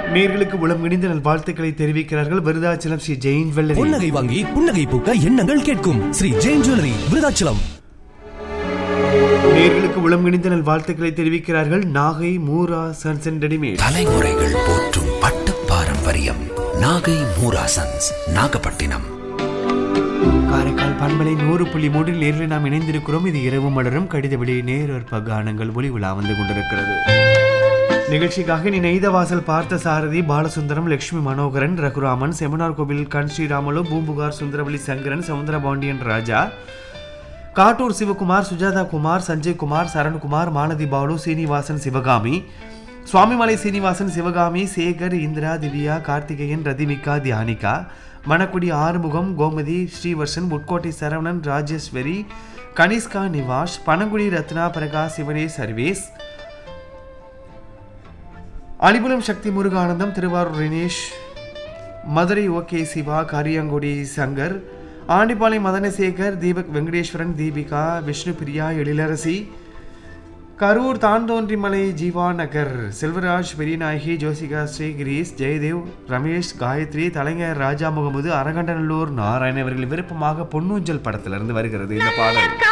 நேர்களுக்கு உளம் இணைந்த நல்வாழ்த்துக்களை தெரிவிக்கிறார்கள் விருதாச்சலம் ஸ்ரீ ஜெயின் வெள்ளரி பொன்னகை வாங்கி புன்னகை பூக்க எண்ணங்கள் கேட்கும் ஸ்ரீ ஜெயின் ஜுவல்லரி விருதாச்சலம் நேர்களுக்கு உளம் இணைந்த நல்வாழ்த்துக்களை தெரிவிக்கிறார்கள் Nagai Moora sons and readymade தலைமுறைகள் போற்றும் பட்டு பாரம்பரியம் நாகை மூராசன்ஸ் நாகப்பட்டினம் காரைக்கால் பண்பலை நூறு புள்ளி மூன்றில் நேரில் நாம் இணைந்திருக்கிறோம் இது இரவு மலரும் கடித வெளி நேரற்ப கானங்கள் ஒளி விழா வந்து கொண்டிருக்கிறது நிகழ்ச்சிக்காக நீ நெய்தவாசல் பார்த்த சாரதி பாலசுந்தரம் லட்சுமி மனோகரன் ரகுராமன் செமனார் கோவில் கண் ஸ்ரீராமலு பூம்புகார் சுந்தரவழி சங்கரன் சவுந்தரபாண்டியன் ராஜா காட்டூர் சிவகுமார் சுஜாதா குமார் சஞ்சய் குமார் சரண்குமார் மாலதி பாலு சீனிவாசன் சிவகாமி சுவாமிமலை சீனிவாசன் சிவகாமி சேகர் இந்திரா திவ்யா கார்த்திகேயன் ரதிமிகா தியானிகா மணக்குடி ஆறுமுகம் கோமதி ஸ்ரீவர்ஷன் முட்கோட்டை சரவணன் ராஜேஸ்வரி கனிஷ்கா நிவாஷ் பனங்குடி ரத்னா பிரகாஷ் சிவனே சர்வேஸ் அலிபுலம் சக்தி முருகானந்தம் திருவாரூர் ரினேஷ் மதுரை ஓகே சிவா கரியாங்குடி சங்கர் ஆண்டிப்பாளையம் மதனசேகர் தீபக் வெங்கடேஸ்வரன் தீபிகா விஷ்ணு பிரியா எழிலரசி கரூர் தாண்டோன்றிமலை ஜீவா நகர் செல்வராஜ் பெரியநாயகி ஜோசிகா ஸ்ரீ கிரீஸ் ஜெயதேவ் ரமேஷ் காயத்ரி தலைஞர் ராஜா முகமது அரகண்டநல்லூர் நாராயணன் அவர்கள் விருப்பமாக பொன்னூஞ்சல் படத்திலிருந்து வருகிறது இந்த பாடல்